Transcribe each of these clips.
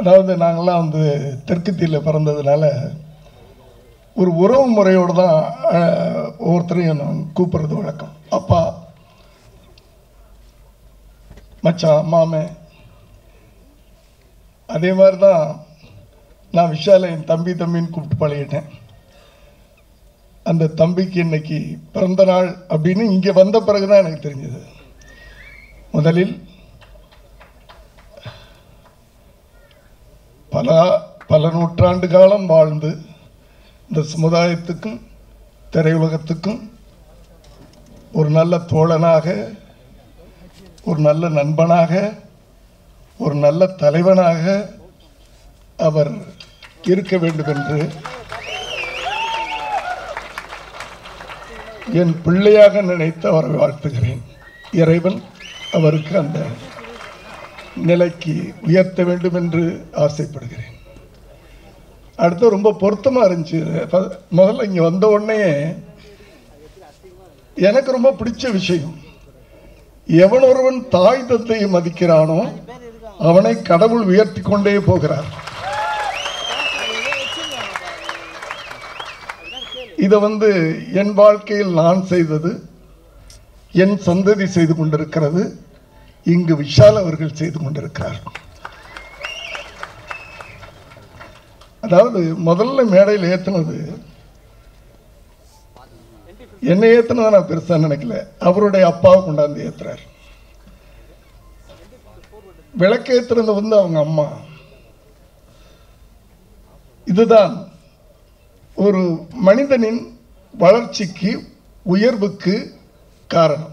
அதாவது நாங்கள்லாம் வந்து தெற்குத்தியில் பிறந்ததுனால ஒரு உறவு முறையோடு தான் அஹ், ஒவ்வொருத்தரையும் நான் கூப்பிடுறது வழக்கம் அப்பா மச்சான் மாமன் அதே மாதிரி தான் நான் விஷால என் தம்பி தம்பின்னு கூப்பிட்டு பழகிட்டேன் அந்த தம்பிக்கு இன்னைக்கு பிறந்த நாள் அப்படின்னு இங்கே வந்த பிறகு தான் எனக்கு தெரிஞ்சது முதலில் பல பல நூற்றாண்டு காலம் வாழ்ந்து இந்த சமுதாயத்துக்கும் திரையுலகத்துக்கும் ஒரு நல்ல தோழனாக ஒரு நல்ல நண்பனாக ஒரு நல்ல தலைவனாக அவர் இருக்க வேண்டும் என்று என் பிள்ளையாக நினைத்து அவரை வாழ்த்துகிறேன் இறைவன் அவருக்கு அந்த நிலைக்கு உயர்த்த வேண்டும் என்று ஆசைப்படுகிறேன் அடுத்து ரொம்ப பொருத்தமாக இருந்துச்சு ப- முதல்ல இங்கே வந்த உடனே எனக்கு ரொம்ப பிடிச்ச விஷயம் எவன் ஒருவன் தாய் தந்தையை மதிக்கிறானோ அவனை கடவுள் உயர்த்தி கொண்டே போகிறார் இதை வந்து என் வாழ்க்கையில் நான் செய்தது என் சந்ததி செய்து கொண்டிருக்கிறது இங்கு விஷால் அவர்கள் செய்து கொண்டிருக்கிறார் அதாவது முதல்ல மேடையில் ஏத்துனது என்னை ஏத்துனதை நான் பெருசா நினைக்கல அவருடைய அப்பாவை கொண்டாந்து ஏத்துறார் விளக்கு ஏத்துறது வந்து அவங்க அம்மா இதுதான் ஒரு மனிதனின் வளர்ச்சிக்கு உயர்வுக்கு காரணம்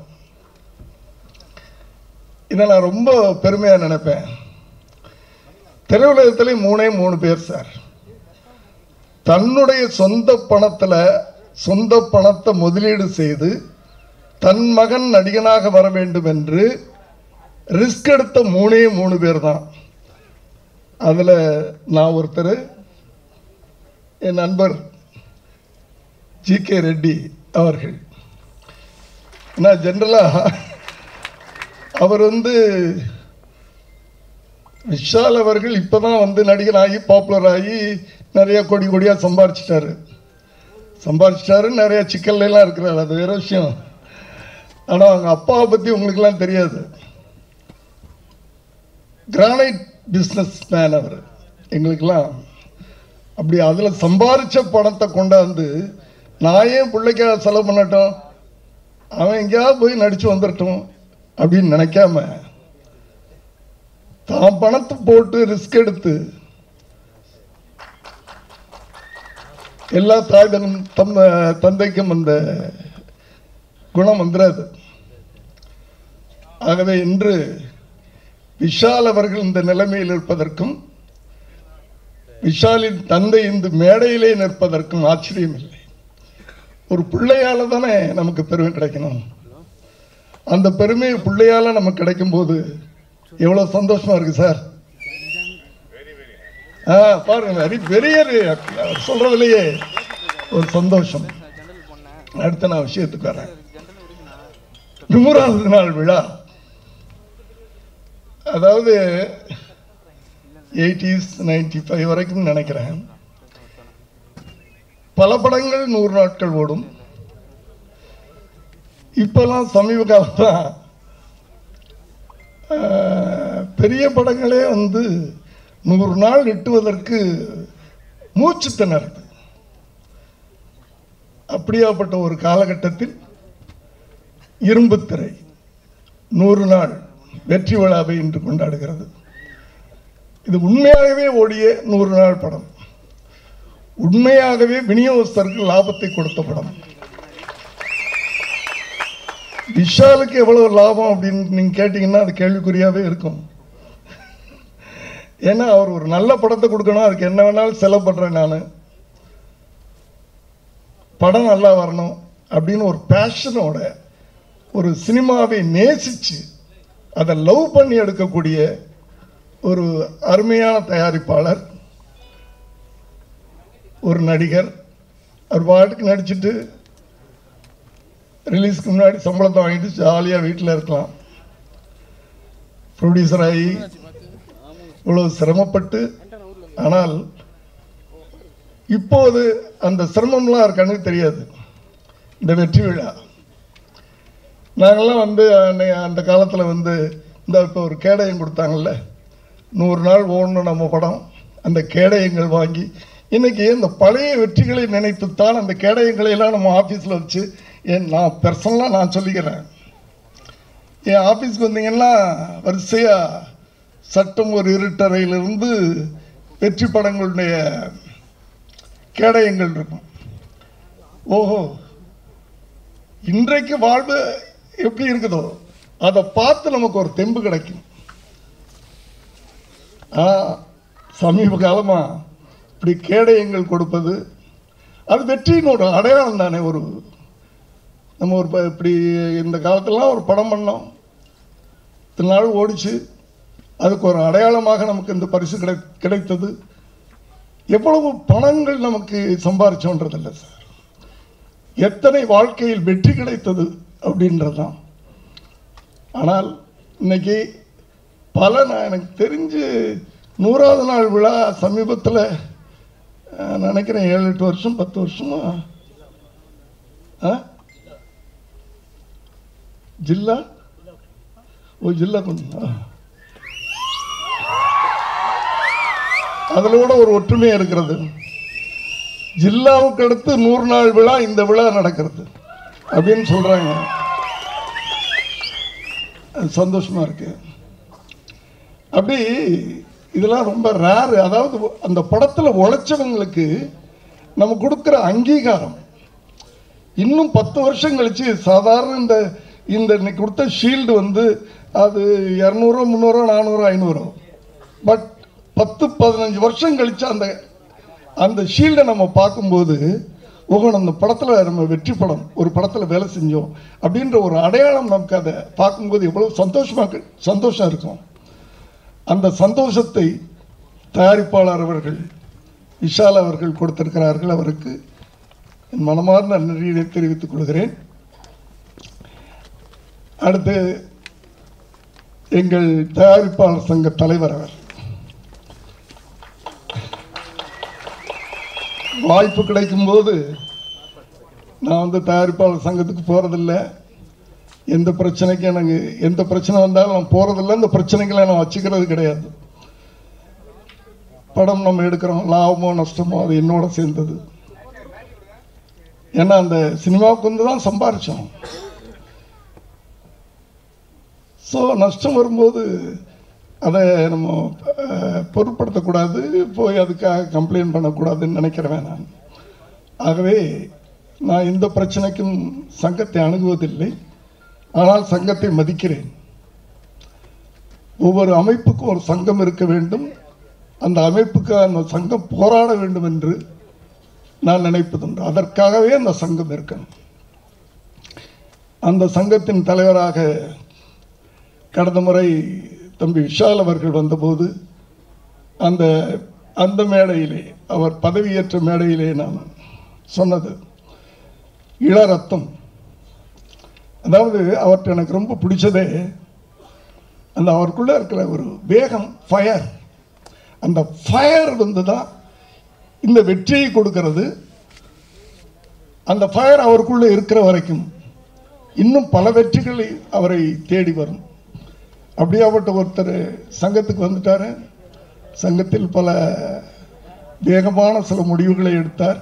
இதை நான் ரொம்ப பெருமையாக நினைப்பேன் திரையுலகத்திலே மூணே மூணு பேர் சார் தன்னுடைய சொந்த பணத்தில் சொந்த பணத்தை முதலீடு செய்து தன் மகன் நடிகனாக வர வேண்டும் என்று ரிஸ்க் எடுத்த மூணே மூணு பேர் தான் அதில் நான் ஒருத்தர் என் நண்பர் ஜி கே ரெட்டி அவர்கள் நான் ஜென்ரலாக அவர் வந்து விஷால் அவர்கள் இப்பதான் வந்து நடிகர் ஆகி பாப்புலர் ஆகி நிறைய கோடி கோடியாக சம்பாரிச்சிட்டாரு சம்பாரிச்சிட்டாரு நிறைய சிக்கல்ல எல்லாம் இருக்கிறாரு அது வேற விஷயம் ஆனால் அவங்க அப்பாவை பற்றி உங்களுக்கெல்லாம் தெரியாது கிரானைட் பிஸ்னஸ் மேன் அவர் எங்களுக்கெல்லாம் அப்படி அதில் சம்பாரிச்ச பணத்தை கொண்டாந்து நான் ஏன் பிள்ளைக்காக செலவு பண்ணட்டும் அவன் எங்கேயாவது போய் நடிச்சு வந்துடட்டும் அப்படின்னு நினைக்காம தான் பணத்தை போட்டு ரிஸ்க் எடுத்து எல்லா தாய்தனும் தம் தந்தைக்கும் அந்த குணம் வந்துடாது ஆகவே இன்று விஷால் அவர்கள் இந்த நிலைமையில் இருப்பதற்கும் விஷாலின் தந்தை இந்த மேடையிலே நிற்பதற்கும் ஆச்சரியம் இல்லை ஒரு பிள்ளையால தானே நமக்கு பெருமை கிடைக்கணும் அந்த பெருமை பிள்ளையால நமக்கு கிடைக்கும் போது எவ்வளவு சந்தோஷமா இருக்கு சார் ஆ பாருங்க வெரி வெரி சொல்றதுலயே ஒரு சந்தோஷம் அடுத்த நான் விஷயத்துக்கு வரேன் நூறாவது நாள் விழா அதாவது எயிட்டிஸ் நைன்டி ஃபைவ் வரைக்கும் நினைக்கிறேன் பல படங்கள் நூறு நாட்கள் ஓடும் இப்பெல்லாம் சமீப காலத்தா பெரிய படங்களே வந்து நூறு நாள் எட்டுவதற்கு மூச்சு திணறுது அப்படியாப்பட்ட ஒரு காலகட்டத்தில் இரும்பு திரை நூறு நாள் வெற்றி விழாவை இன்று கொண்டாடுகிறது இது உண்மையாகவே ஓடிய நூறு நாள் படம் உண்மையாகவே விநியோகஸ்தருக்கு லாபத்தை கொடுத்த படம் விஷாலுக்கு எவ்வளவு லாபம் அப்படின்னு நீங்க கேட்டீங்கன்னா அது கேள்விக்குறியாவே இருக்கும் ஏன்னா அவர் ஒரு நல்ல படத்தை கொடுக்கணும் அதுக்கு என்ன வேணாலும் செலவு பண்றேன் நான் படம் நல்லா வரணும் அப்படின்னு ஒரு பேஷனோட ஒரு சினிமாவை நேசிச்சு அதை லவ் பண்ணி எடுக்கக்கூடிய ஒரு அருமையான தயாரிப்பாளர் ஒரு நடிகர் அவர் பாட்டுக்கு நடிச்சிட்டு ரிலீஸ்க்கு முன்னாடி சம்பளத்தை வாங்கிட்டு ஜாலியாக வீட்டில் இருக்கலாம் ப்ரொடியூசர் ஆகி இவ்வளவு சிரமப்பட்டு ஆனால் இப்போது அந்த சிரமம்லாம் அவர் கண்ணுக்கு தெரியாது இந்த வெற்றி விழா நாங்கள்லாம் வந்து அன்னை- அந்த காலத்தில் வந்து இந்த இப்போ ஒரு கேடயம் கொடுத்தாங்கல்ல நூறு நாள் ஓடணும் நம்ம படம் அந்த கேடயங்கள் வாங்கி இன்னைக்கு இந்த பழைய வெற்றிகளை நினைத்துத்தான் அந்த கேடயங்களை எல்லாம் நம்ம ஆஃபீஸில் வச்சு என் நான் பர்சனலாக நான் சொல்லிக்கிறேன் என் ஆஃபீஸ்க்கு வந்தீங்கன்னா வரிசையாக சட்டம் ஒரு இருட்டறையிலிருந்து வெற்றி படங்களுடைய கேடயங்கள் இருக்கும் ஓஹோ இன்றைக்கு வாழ்வு எப்படி இருக்குதோ அதை பார்த்து நமக்கு ஒரு தெம்பு கிடைக்கும் ஆ சமீப காலமா இப்படி கேடயங்கள் கொடுப்பது அது வெற்றியின் ஒரு அடையாளம் தானே ஒரு நம்ம ஒரு ப- இப்படி இந்த காலத்துலலாம் ஒரு படம் பண்ணோம் இத்தனை நாள் ஓடிச்சு அதுக்கு ஒரு அடையாளமாக நமக்கு இந்த பரிசு கிடை கிடைத்தது எவ்வளவு பணங்கள் நமக்கு சம்பாரிச்சோன்றதில்லை சார் எத்தனை வாழ்க்கையில் வெற்றி கிடைத்தது அப்படின்றது தான் ஆனால் இன்னைக்கு பல நான் எனக்கு தெரிஞ்சு நூறாவது நாள் விழா சமீபத்தில் அஹ், நினைக்கிறேன் ஏழு எட்டு வருஷம் பத்து வருஷமா ஆ? ஜில்லா ஓ ஜில்லா கொஞ்சம் அதில் கூட ஒரு ஒற்றுமை இருக்கிறது ஜில்லாவுக்கு அடுத்து நூறு நாள் விழா இந்த விழா நடக்கிறது அப்படின்னு சொல்றாங்க அது சந்தோஷமா இருக்கு அப்படி இதெல்லாம் ரொம்ப ரேரு அதாவது அந்த படத்துல உழைச்சவங்களுக்கு நம்ம கொடுக்குற அங்கீகாரம் இன்னும் பத்து வருஷம் கழிச்சு சாதாரண இந்த இந்த இன்னைக்கு கொடுத்த ஷீல்டு வந்து அது இரநூறுவா முந்நூறுவா நானூறுவா ஐநூறுவா பட் பத்து பதினஞ்சு வருஷம் கழிச்சு அந்த அந்த ஷீல்டை நம்ம பார்க்கும்போது ஓஹோ அந்த படத்தில் நம்ம வெற்றி படம் ஒரு படத்தில் வேலை செஞ்சோம் அப்படின்ற ஒரு அடையாளம் நமக்கு அதை பார்க்கும்போது எவ்வளோ சந்தோஷமாக சந்தோஷம் இருக்கும் அந்த சந்தோஷத்தை தயாரிப்பாளர் அவர்கள் விஷால் அவர்கள் கொடுத்திருக்கிறார்கள் அவருக்கு என் மனமார்ந்த நன்றியை தெரிவித்துக் கொள்கிறேன் அடுத்து எங்கள் தயாரிப்பாளர் சங்க தலைவர் அவர் வாய்ப்பு கிடைக்கும்போது நான் வந்து தயாரிப்பாளர் சங்கத்துக்கு போகிறதில்ல எந்த பிரச்சனைக்கும் எனக்கு எந்த பிரச்சனை வந்தாலும் நான் போகிறதில்ல இந்த பிரச்சனைகளை நான் வச்சுக்கிறது கிடையாது படம் நம்ம எடுக்கிறோம் லாபமோ நஷ்டமோ அது என்னோட சேர்ந்தது ஏன்னா அந்த சினிமாவுக்கு வந்து தான் சம்பாரிச்சோம் ஸோ நஷ்டம் வரும்போது அதை நம்ம அஹ், பொருட்படுத்தக்கூடாது போய் அதுக்காக கம்ப்ளைண்ட் பண்ணக்கூடாதுன்னு நினைக்கிறேன் நான் ஆகவே நான் எந்த பிரச்சனைக்கும் சங்கத்தை அணுகுவதில்லை ஆனால் சங்கத்தை மதிக்கிறேன் ஒவ்வொரு அமைப்புக்கும் ஒரு சங்கம் இருக்க வேண்டும் அந்த அமைப்புக்கு அந்த சங்கம் போராட வேண்டும் என்று நான் நினைப்பதுண்டு அதற்காகவே அந்த சங்கம் இருக்கணும் அந்த சங்கத்தின் தலைவராக கடந்த முறை தம்பி விஷால் அவர்கள் வந்தபோது அந்த அந்த மேடையிலே அவர் பதவியேற்ற மேடையிலே நான் சொன்னது இளரத்தம் அதாவது அவர்கிட்ட எனக்கு ரொம்ப பிடிச்சதே அந்த அவருக்குள்ள இருக்கிற ஒரு வேகம் ஃபயர் அந்த ஃபயர் வந்து தான் இந்த வெற்றியை கொடுக்கிறது அந்த ஃபயர் அவருக்குள்ள இருக்கிற வரைக்கும் இன்னும் பல வெற்றிகளை அவரை தேடி வரும் அப்படியாப்பட்ட ஒருத்தர் சங்கத்துக்கு வந்துட்டாரு சங்கத்தில் பல வேகமான சில முடிவுகளை எடுத்தார்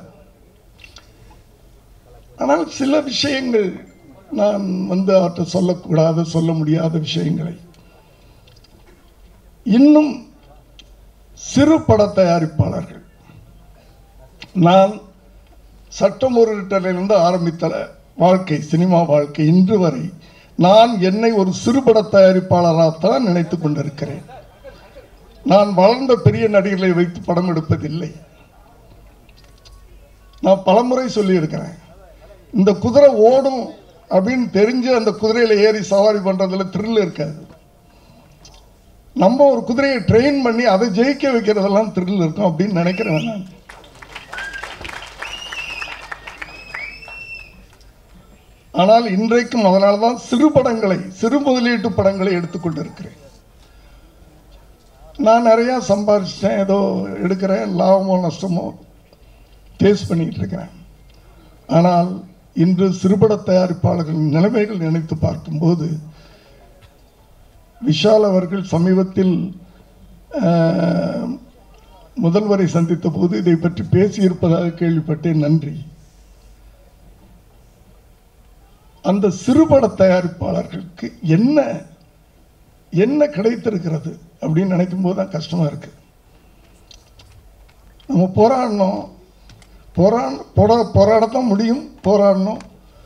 ஆனால் சில விஷயங்கள் நான் வந்து அவர்கிட்ட சொல்லக்கூடாத சொல்ல முடியாத விஷயங்களை இன்னும் சிறு பட தயாரிப்பாளர்கள் நான் சட்டம் ஒரு லிட்டரிலிருந்து ஆரம்பித்த வாழ்க்கை சினிமா வாழ்க்கை இன்று வரை நான் என்னை ஒரு சிறுபட தயாரிப்பாளராகத்தான் நினைத்துக் கொண்டிருக்கிறேன் நான் வளர்ந்த பெரிய நடிகர்களை வைத்து படம் எடுப்பதில்லை நான் பலமுறை சொல்லியிருக்கிறேன் இந்த குதிரை ஓடும் அப்படின்னு தெரிஞ்சு அந்த குதிரையில ஏறி சவாரி பண்றதுல த்ரில் இருக்காது நம்ம ஒரு குதிரையை ட்ரெயின் பண்ணி அதை ஜெயிக்க வைக்கிறதெல்லாம் த்ரில் இருக்கும் அப்படின்னு நினைக்கிறேன் நான் ஆனால் இன்றைக்கும் அதனால்தான் சிறு படங்களை சிறு முதலீட்டு படங்களை எடுத்துக்கொண்டிருக்கிறேன் நான் நிறையா சம்பாதிச்சிட்டேன் ஏதோ எடுக்கிறேன் லாபமோ நஷ்டமோ டேஸ்ட் பண்ணிட்டு இருக்கிறேன் ஆனால் இன்று சிறுபட தயாரிப்பாளர்களின் நிலைமைகள் நினைத்து பார்க்கும்போது விஷால் அவர்கள் சமீபத்தில் ஆஹ், முதல்வரை சந்தித்த போது இதை பற்றி பேசியிருப்பதாக கேள்விப்பட்டேன் நன்றி அந்த சிறுபட தயாரிப்பாளர்களுக்கு என்ன என்ன கிடைத்திருக்கிறது அப்படின்னு நினைக்கும் போது தான் கஷ்டமா இருக்கு நம்ம போராடணும் போராட போரா போராடத்தான் முடியும் போராடணும்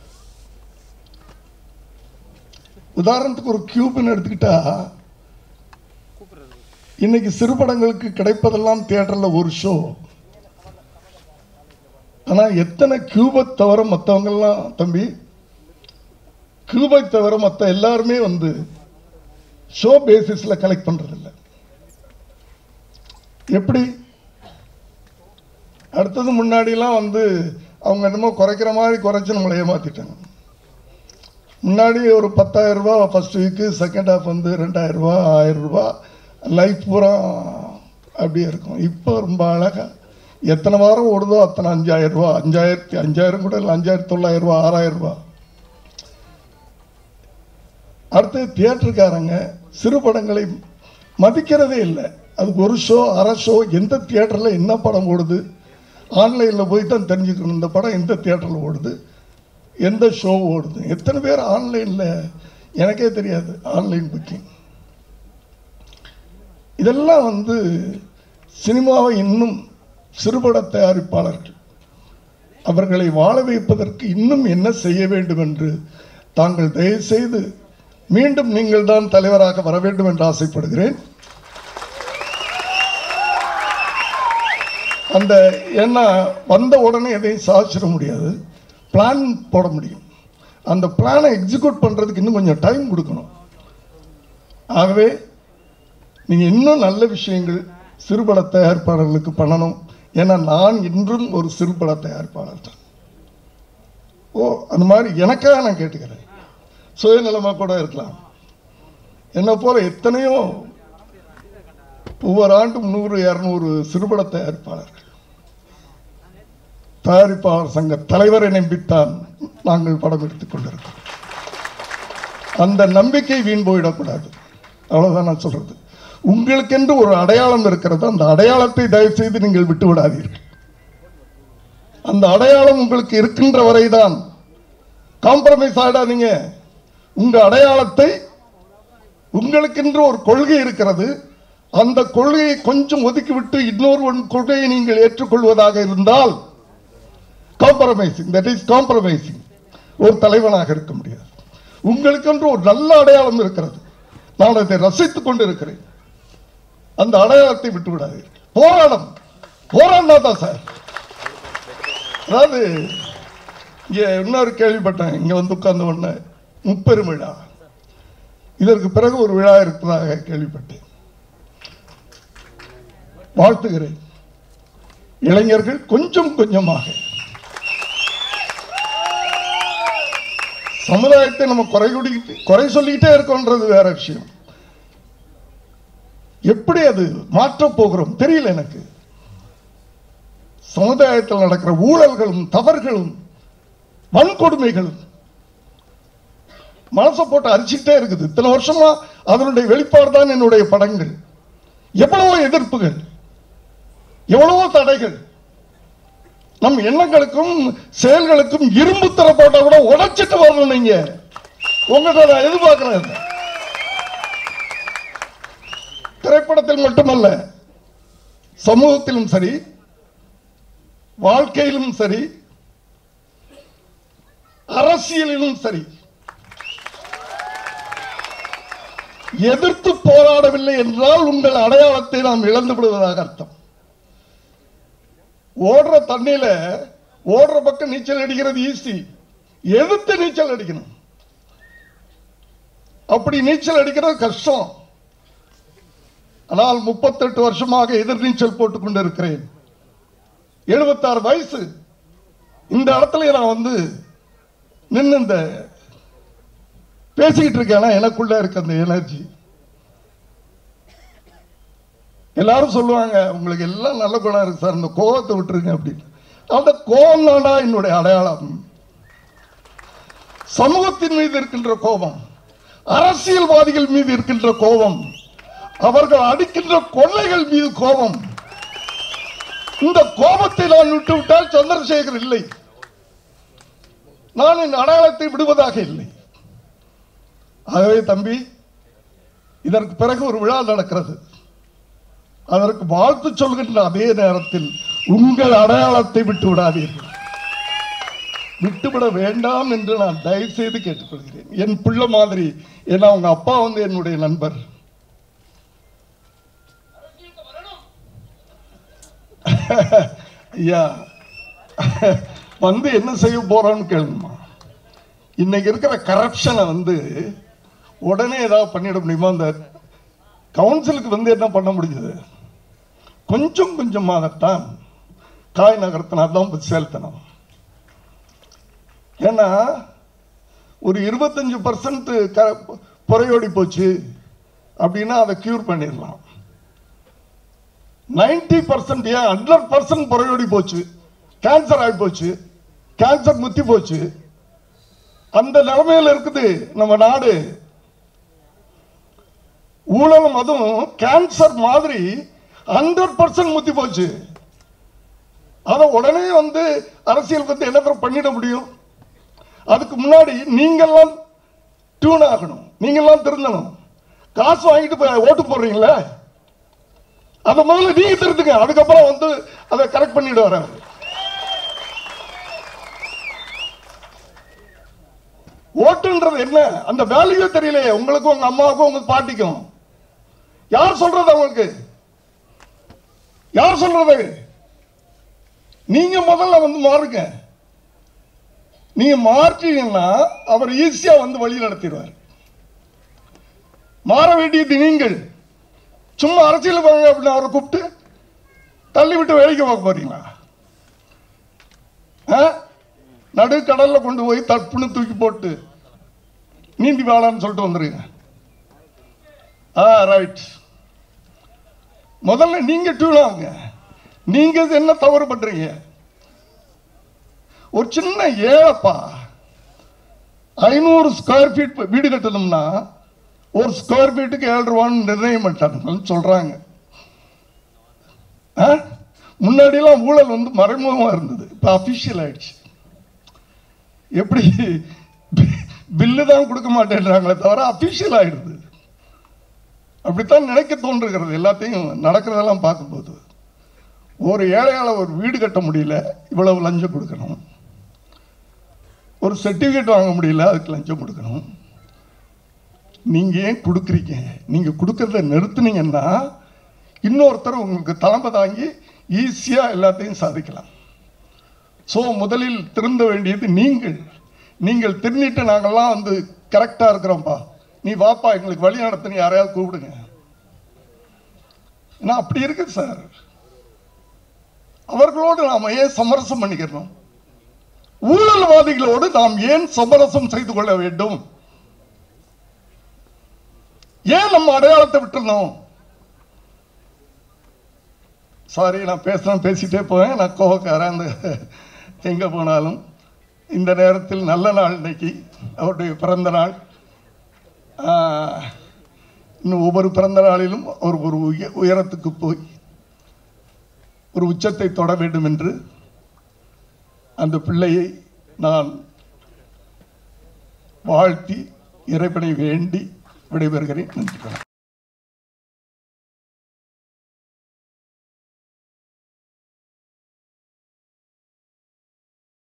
உதாரணத்துக்கு ஒரு கியூப்னு எடுத்துக்கிட்டா இன்னைக்கு சிறுபடங்களுக்கு கிடைப்பதெல்லாம் தியேட்டர்ல ஒரு ஷோ ஆனா எத்தனை கியூபை தவிர மற்றவங்கெல்லாம் தம்பி கியூபை தவிர மற்ற எல்லாருமே வந்து ஷோ பேசிஸ்ல கலெக்ட் பண்றதில்ல எப்படி அடுத்தது முன்னாடிலாம் வந்து அவங்க என்னமோ குறைக்கிற மாதிரி குறைச்சு நம்மளை ஏமாத்திட்டாங்க முன்னாடி ஒரு பத்தாயிரம் ரூபாய் ஃபர்ஸ்ட் வீக்கு செகண்ட் ஹாஃப் வந்து ரெண்டாயிரம் ரூபாய் ஆயிரம் ரூபாய் லைஃப் பூரா அப்படியே இருக்கும் இப்போ ரொம்ப அழகா எத்தனை வாரம் ஓடுதோ அத்தனை அஞ்சாயிரம் ரூபாய் அஞ்சாயிரத்தி அஞ்சாயிரம் கூட இல்லை அஞ்சாயிரத்தி தொள்ளாயிரம் ரூபாய் ஆறாயிரம் ரூபாய் அடுத்து தியேட்டருக்காரங்க சிறு படங்களை மதிக்கிறதே இல்லை அதுக்கு ஒரு ஷோ அரை ஷோ எந்த தியேட்டரில் என்ன படம் ஓடுது ஆன்லைனில் போய் தான் தெரிஞ்சுக்கணும் இந்த படம் எந்த தியேட்டரில் ஓடுது எந்த ஷோ ஓடுது எத்தனை பேர் ஆன்லைனில் எனக்கே தெரியாது ஆன்லைன் புக்கிங் இதெல்லாம் வந்து சினிமாவை இன்னும் சிறுபட தயாரிப்பாளர்கள் அவர்களை வாழ வைப்பதற்கு இன்னும் என்ன செய்ய வேண்டும் என்று தாங்கள் தயவுசெய்து மீண்டும் நீங்கள் தான் தலைவராக வர வேண்டும் என்று ஆசைப்படுகிறேன் அந்த ஏன்னா வந்த உடனே எதையும் சாதிச்சிட முடியாது பிளான் போட முடியும் அந்த பிளானை எக்ஸிக்யூட் பண்ணுறதுக்கு இன்னும் கொஞ்சம் டைம் கொடுக்கணும் ஆகவே நீங்கள் இன்னும் நல்ல விஷயங்கள் சிறுபட தயாரிப்பாளர்களுக்கு பண்ணணும் ஏன்னா நான் இன்றும் ஒரு சிறுபட தயாரிப்பாளர் தான் ஓ அந்த மாதிரி எனக்காக நான் கேட்டுக்கிறேன் சுயநலமாக கூட இருக்கலாம் என்னை போல எத்தனையோ ஒவ்வொரு ஆண்டும் நூறு இரநூறு சிறுபட தயாரிப்பாளர்கள் தயாரிப்பாளர் சங்க தலைவரை நம்பித்தான் நாங்கள் படம் எடுத்துக் கொண்டிருக்கிறோம் அந்த நம்பிக்கை வீண் போயிடக்கூடாது அவ்வளவுதான் நான் சொல்றது உங்களுக்கென்று ஒரு அடையாளம் இருக்கிறது அந்த அடையாளத்தை தயவு செய்து நீங்கள் விட்டு விடாதீர்கள் அந்த அடையாளம் உங்களுக்கு இருக்கின்ற வரைதான் காம்ப்ரமைஸ் ஆயிடாதீங்க உங்க அடையாளத்தை உங்களுக்கென்று ஒரு கொள்கை இருக்கிறது அந்த கொள்கையை கொஞ்சம் ஒதுக்கிவிட்டு இன்னொரு ஒரு கொள்கையை நீங்கள் ஏற்றுக்கொள்வதாக இருந்தால் காம்ப்ரமைசிங் தட் இஸ் காம்ப்ரமைசிங் ஒரு தலைவனாக இருக்க முடியாது உங்களுக்கென்று ஒரு நல்ல அடையாளம் இருக்கிறது நான் அதை ரசித்துக் கொண்டிருக்கிறேன் அந்த அடையாளத்தை விட்டு விடாதீர்கள் போராடம் போராடினா தான் சார் அதாவது இங்க இன்னொரு கேள்விப்பட்டேன் இங்க வந்து உட்கார்ந்த உடனே முப்பெரும் விழா இதற்கு பிறகு ஒரு விழா இருப்பதாக கேள்விப்பட்டேன் வாழ்த்துகிறேன் இளைஞர்கள் கொஞ்சம் கொஞ்சமாக சமுதாயத்தை நம்ம குறை குடிக்கிட்டு குறை சொல்லிக்கிட்டே இருக்கோன்றது வேற விஷயம் எப்படி அது மாற்றப் போகிறோம் தெரியல எனக்கு சமுதாயத்தில் நடக்கிற ஊழல்களும் தவறுகளும் வன்கொடுமைகளும் மனசை போட்டு அரிச்சுக்கிட்டே இருக்குது இத்தனை வருஷமா அதனுடைய வெளிப்பாடு தான் என்னுடைய படங்கள் எவ்வளவோ எதிர்ப்புகள் எவ்வளவோ தடைகள் நம் எண்ணங்களுக்கும் செயல்களுக்கும் இரும்பு தர போட்டா கூட உடைச்சிட்டு வரணும் நீங்க உங்கள்கிட்ட நான் எதிர்பார்க்கிறேன் இதை. திரைப்படத்தில் மட்டுமல்ல சமூகத்திலும் சரி வாழ்க்கையிலும் சரி அரசியலிலும் சரி எதிர்த்து போராடவில்லை என்றால் உங்கள் அடையாளத்தை நாம் இழந்து விடுவதாக அர்த்தம் ஓடுற தண்ணியில ஓடுற பக்கம் நீச்சல் அடிக்கிறது ஈஸி எதிர்த்து நீச்சல் அடிக்கணும் அப்படி நீச்சல் அடிக்கிறது கஷ்டம் ஆனால் முப்பத்தெட்டு வருஷமாக எதிர் நீச்சல் போட்டுக் கொண்டிருக்கிறேன் எழுபத்தாறு வயசு இந்த இடத்துல நான் வந்து நின்று இந்த பேசிக்கிட்டு இருக்கேன் எனக்குள்ள இருக்க அந்த எனர்ஜி எல்லாரும் சொல்லுவாங்க உங்களுக்கு எல்லாம் நல்ல குணம் இருக்கு சார் இந்த கோபத்தை விட்டுருங்க அப்படின்னு அந்த கோபம் தான்டா என்னுடைய அடையாளம் சமூகத்தின் மீது இருக்கின்ற கோபம் அரசியல்வாதிகள் மீது இருக்கின்ற கோபம் அவர்கள் அடிக்கின்ற கொள்ளைகள் மீது கோபம் இந்த கோபத்தை நான் விட்டுவிட்டால் சந்திரசேகர் இல்லை நான் என் அடையாளத்தை விடுவதாக இல்லை ஆகவே தம்பி இதற்கு பிறகு ஒரு விழா நடக்கிறது அதற்கு வாழ்த்து சொல்கின்ற அதே நேரத்தில் உங்கள் அடையாளத்தை விட்டு விடாதீர்கள் விட்டுவிட வேண்டாம் என்று நான் தயவு செய்து கேட்டுக்கொள்கிறேன் என் பிள்ளை மாதிரி ஏன்னா உங்க அப்பா வந்து என்னுடைய நண்பர் ஐயா வந்து என்ன செய்ய போறோம்னு கேளுங்கம்மா இன்னைக்கு இருக்கிற கரப்ஷனை வந்து உடனே ஏதாவது பண்ணிட முடியுமா அந்த கவுன்சிலுக்கு வந்து என்ன பண்ண முடிஞ்சது கொஞ்சம் கொஞ்சமாகத்தான் காய் நகரத்தினா தான் போய் செலுத்தணும் ஏன்னா ஒரு இருபத்தஞ்சு பர்சன்ட் புறையோடி போச்சு அப்படின்னா அதை கியூர் பண்ணிடலாம் நைன்டி பர்சன்ட் ஏன் ஹண்ட்ரட் பர்சன்ட் புறையோடி போச்சு கேன்சர் ஆகி போச்சு கேன்சர் முத்தி போச்சு அந்த நிலைமையில இருக்குது நம்ம நாடு ஊழலும் அதுவும் கேன்சர் மாதிரி ஹண்ட்ரட் பர்சன்ட் முத்தி போச்சு அதை உடனே வந்து அரசியல் வந்து என்ன பண்ணிட முடியும் அதுக்கு முன்னாடி நீங்கெல்லாம் டியூன் ஆகணும் நீங்கெல்லாம் திருந்தணும் காசு வாங்கிட்டு போய் ஓட்டு போடுறீங்களே அதை முதல்ல நீங்க திருத்துங்க அதுக்கப்புறம் வந்து அதை கரெக்ட் பண்ணிட்டு வரேன் ஓட்டுன்றது என்ன அந்த வேல்யூ தெரியலையே உங்களுக்கும் உங்க அம்மாவுக்கும் உங்க பாட்டிக்கும் யார் சொல்றது அவங்களுக்கு யார் சொல்றது நீங்க முதல்ல வந்து மாறுங்க நீங்க மாற்றீங்கன்னா அவர் ஈஸியா வந்து வழி நடத்திடுவார் மாற வேண்டியது நீங்கள் சும்மா அரசியல் பாருங்க அப்படின்னு அவரை கூப்பிட்டு தள்ளி விட்டு வேலைக்கு பார்க்க போறீங்களா ஆ? நடுக்கடல்ல கொண்டு போய் தப்புன்னு தூக்கி போட்டு நீந்தி வாழான்னு சொல்லிட்டு வந்துருங்க ஆ ரைட் முதல்ல நீங்க டியூன் ஆகுங்க நீங்க இது என்ன தவறு பண்றீங்க ஒரு சின்ன ஏழப்பா ஐநூறு ஸ்கொயர் ஃபீட் வீடு கட்டணும்னா ஒரு ஸ்கொயர் ஃபீட்டுக்கு ஏழு ரூபான்னு நிர்ணயம் பண்ணிட்டாங்கன்னு சொல்றாங்க ஆ? முன்னாடிலாம் ஊழல் வந்து மறைமுகமா இருந்தது இப்ப அபிஷியல் ஆயிடுச்சு எப்படி பில்லு தான் கொடுக்க மாட்டேன்றாங்களே தவிர அபிஷியல் ஆயிடுது அப்படித்தான் நினைக்க தோன்றுகிறது எல்லாத்தையும் நடக்கிறதெல்லாம் பார்க்கும்போது ஒரு ஏழையால ஒரு வீடு கட்ட முடியல இவ்வளவு லஞ்சம் கொடுக்கணும் ஒரு சர்டிபிகேட் வாங்க முடியல அதுக்கு லஞ்சம் கொடுக்கணும் நீங்க ஏன் கொடுக்குறீங்க நீங்க கொடுக்கறத நிறுத்துனீங்கன்னா இன்னொருத்தர் உங்களுக்கு தலைமை தாங்கி ஈஸியா எல்லாத்தையும் சாதிக்கலாம் சோ முதலில் திருந்த வேண்டியது நீங்கள் நீங்கள் திருந்திட்டு நாங்கெல்லாம் வந்து கரெக்டா இருக்கிறோம்ப்பா நீ வாப்பா எங்களுக்கு வழி நடத்துன்னு யாரையாவது கூப்பிடுங்க ஏன்னா அப்படி இருக்கு சார் அவர்களோடு நாம் ஏன் சமரசம் பண்ணிக்கிறோம் ஊழல்வாதிகளோடு நாம் ஏன் சமரசம் செய்து கொள்ள வேண்டும் ஏன் நம்ம அடையாளத்தை விட்டுறணும் சாரி நான் பேசுறேன் பேசிட்டே போவேன் நான் கோவக்காரன் அந்த எங்க போனாலும் இந்த நேரத்தில் நல்ல நாள் இன்னைக்கு அவருடைய பிறந்த நாள் ஆஹ், இன்னும் ஒவ்வொரு பிறந்த நாளிலும் அவர் ஒரு உய- உயரத்துக்கு போய் ஒரு உச்சத்தை தொட வேண்டும் என்று அந்த பிள்ளையை நான் வாழ்த்தி இறைவனை வேண்டி விடைபெறுகிறேன் நன்றி வணக்கம்.